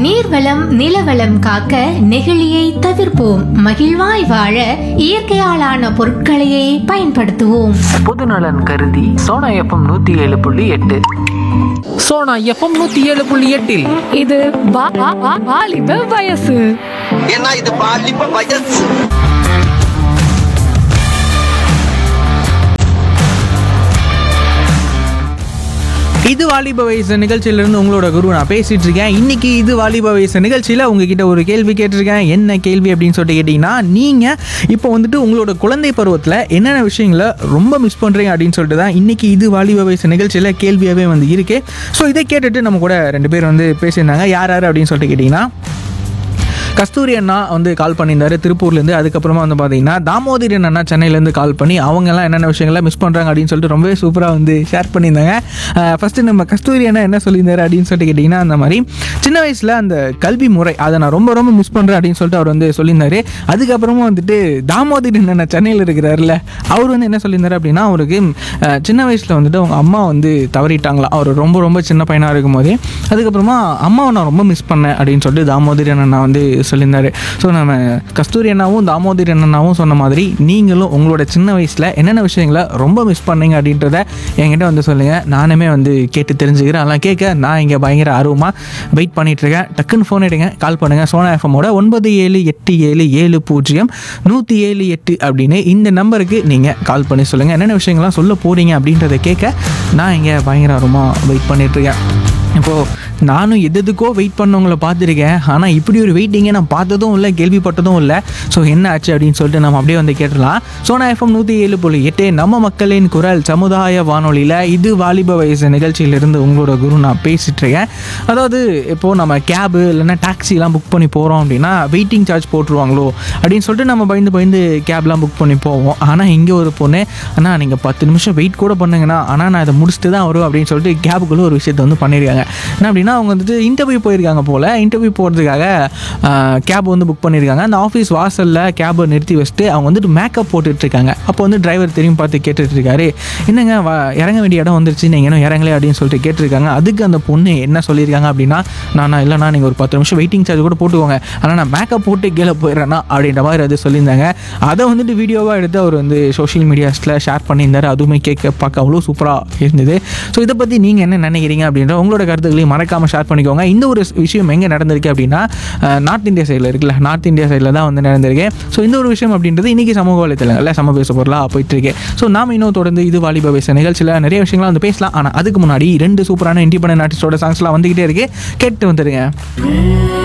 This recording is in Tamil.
நீர்வளம் நிலவளம் காக்க நெகிழியை தவிர்ப்போம் மகிழ்வாய் வாழ இயற்கையாலான பொருட்களையே பயன்படுத்துவோம் பொதுநலன் கருதி சோனா எஃப்எம் நூத்தி ஏழு புள்ளி எட்டு சோனா எஃப்எம் நூத்தி ஏழு புள்ளி எட்டில் இது வா- வா- வா- வாலிப வயசு ஏன்னா இது பாலிப்ப வயசு இது வாலிப வயசு நிகழ்ச்சியிலிருந்து உங்களோட குரு நான் பேசிட்டு இருக்கேன் இன்னைக்கு இது வாலிப வயசு நிகழ்ச்சியில் உங்ககிட்ட ஒரு கேள்வி கேட்டிருக்கேன் என்ன கேள்வி அப்படின்னு சொல்லிட்டு கேட்டிங்கன்னா நீங்கள் இப்போ வந்துட்டு உங்களோட குழந்தை பருவத்தில் என்னென்ன விஷயங்களை ரொம்ப மிஸ் பண்ணுறீங்க அப்படின்னு சொல்லிட்டு தான் இன்னைக்கு இது வாலிப வயசு நிகழ்ச்சியில் கேள்வியாகவே வந்து இருக்கு ஸோ இதை கேட்டுட்டு நம்ம கூட ரெண்டு பேர் வந்து பேசியிருந்தாங்க யார் யார் அப்படின்னு சொல்லிட்டு கேட்டிங்கன்னா கஸ்தூரி அண்ணா வந்து கால் பண்ணியிருந்தாரு திருப்பூர்லேருந்து அதுக்கப்புறமா வந்து பார்த்தீங்கன்னா தாமோதரி அண்ணா சென்னையிலேருந்து கால் பண்ணி அவங்கெல்லாம் என்னென்ன விஷயங்களை மிஸ் பண்ணுறாங்க அப்படின்னு சொல்லிட்டு ரொம்பவே சூப்பராக வந்து ஷேர் பண்ணியிருந்தாங்க ஃபஸ்ட்டு நம்ம கஸ்தூரி அண்ணா என்ன சொல்லியிருந்தாரு அப்படின்னு சொல்லிட்டு கேட்டிங்கன்னா அந்த மாதிரி சின்ன வயசில் அந்த கல்வி முறை அதை நான் ரொம்ப ரொம்ப மிஸ் பண்ணுறேன் அப்படின்னு சொல்லிட்டு அவர் வந்து சொல்லியிருந்தாரு அதுக்கப்புறமா வந்துட்டு தாமோதரி அண்ணா சென்னையில் இருக்கிறாருல அவர் வந்து என்ன சொல்லியிருந்தாரு அப்படின்னா அவருக்கு அஹ், சின்ன வயசில் வந்துட்டு அவங்க அம்மா வந்து தவறிட்டாங்களாம் அவர் ரொம்ப ரொம்ப சின்ன பையனாக இருக்கும் போதே அதுக்கப்புறமா அம்மாவை நான் ரொம்ப மிஸ் பண்ணேன் அப்படின்னு சொல்லிட்டு தாமோதரி அண்ணா வந்து சொல்லியிருந்தாரு ஸோ நம்ம கஸ்தூரி அண்ணாவும் தாமோதரி அண்ணாவும் சொன்ன மாதிரி நீங்களும் உங்களோட சின்ன வயசில் என்னென்ன விஷயங்களை ரொம்ப மிஸ் பண்ணீங்க அப்படின்றத என்கிட்ட வந்து சொல்லுங்கள் நானுமே வந்து கேட்டு தெரிஞ்சுக்கிறேன் அதெல்லாம் கேட்க நான் இங்கே பயங்கர ஆர்வமாக வெயிட் பண்ணிட்டு இருக்கேன் டக்குன்னு ஃபோன் எடுங்க கால் பண்ணுங்கள் சோனா எஃப்எம்மோட ஒன்பது ஏழு எட்டு ஏழு ஏழு பூஜ்ஜியம் நூற்றி ஏழு எட்டு அப்படின்னு இந்த நம்பருக்கு நீங்கள் கால் பண்ணி சொல்லுங்கள் என்னென்ன விஷயங்கள்லாம் சொல்ல போகிறீங்க அப்படின்றத கேட்க நான் இங்கே பயங்கர ஆர்வமாக வெயிட் பண்ணிகிட்ருக்கேன் இப்போது நானும் எது எதுக்கோ வெயிட் பண்ணவங்கள பார்த்துருக்கேன் ஆனால் இப்படி ஒரு வெயிட்டிங்கை நான் பார்த்ததும் இல்லை கேள்விப்பட்டதும் இல்லை ஸோ என்ன ஆச்சு அப்படின்னு சொல்லிட்டு நம்ம அப்படியே வந்து கேட்டுடலாம் சோனா எஃப்எம் நூற்றி ஏழு புள்ளி எட்டு நம்ம மக்களின் குரல் சமுதாய வானொலியில் இது வாலிப வயசு நிகழ்ச்சியிலிருந்து உங்களோட குரு நான் பேசிகிட்டு இருக்கேன் அதாவது இப்போது நம்ம கேபு இல்லைன்னா டாக்ஸிலாம் புக் பண்ணி போகிறோம் அப்படின்னா வெயிட்டிங் சார்ஜ் போட்டுருவாங்களோ அப்படின்னு சொல்லிட்டு நம்ம பயந்து பயந்து கேப்லாம் புக் பண்ணி போவோம் ஆனால் இங்கே ஒரு பொண்ணு அண்ணா நீங்கள் பத்து நிமிஷம் வெயிட் கூட பண்ணுங்கண்ணா ஆனால் நான் இதை முடிச்சுட்டு தான் வரும் அப்படின்னு சொல்லிட்டு கேபுக்குள்ளே ஒரு விஷயத்தை வந்து பண்ணியிருக்காங்க என்ன அப்படின்னா அவங்க வந்துட்டு இன்டர்வியூ போயிருக்காங்க போல் இன்டர்வியூ போகிறதுக்காக கேப் வந்து புக் பண்ணியிருக்காங்க அந்த ஆஃபீஸ் வாசலில் கேபை நிறுத்தி வச்சுட்டு அவங்க வந்துட்டு மேக்கப் போட்டுட்டு இருக்காங்க அப்போ வந்து டிரைவர் திரும்பி பார்த்து கேட்டுட்டு இருக்காரு என்னங்க வா இறங்க வேண்டிய இடம் வந்துருச்சு நீங்கள் இன்னும் இறங்கலே அப்படின்னு சொல்லிட்டு கேட்டிருக்காங்க அதுக்கு அந்த பொண்ணு என்ன சொல்லியிருக்காங்க அப்படின்னா நான் இல்லைண்ணா நீங்கள் ஒரு பத்து நிமிஷம் வெயிட்டிங் சார்ஜ் கூட போட்டுக்கோங்க ஆனால் நான் மேக்கப் போட்டு கீழே போயிடுறேன்னா அப்படின்ற மாதிரி அது சொல்லியிருந்தாங்க அதை வந்துட்டு வீடியோவாக எடுத்து அவர் வந்து சோஷியல் மீடியாஸில் ஷேர் பண்ணியிருந்தாரு அதுவுமே கேட்க பார்க்க அவ்வளோ சூப்பராக இருந்தது ஸோ இதை பற்றி நீங்கள் என்ன நினைக்கிறீங்க அப்படின்ற உங்களோட கருத்துக்களையும் மறக்காமல் ஷேர் பண்ணிக்கோங்க இந்த ஒரு விஷயம் எங்கே நடந்திருக்கு அப்படின்னா நார்த் இந்தியா சைடில் இருக்குல்ல நார்த் இந்தியா சைடில் தான் வந்து நடந்திருக்கு ஸோ இந்த ஒரு விஷயம் அப்படின்றது இன்றைக்கி சமூக வலைத்தளங்களில் சம பேச பொருளாக போயிட்டு இருக்கு ஸோ நாம இன்னும் தொடர்ந்து இது வாலிப பேச நிகழ்ச்சியில் நிறைய விஷயங்கள்லாம் வந்து பேசலாம் ஆனால் அதுக்கு முன்னாடி ரெண்டு சூப்பரான இண்டிபெண்டன்ட் ஆர்டிஸ்டோட சாங்ஸ்லாம் வந்துக்கிட்டே இருக்கு கேட்டு வந்துடுங்க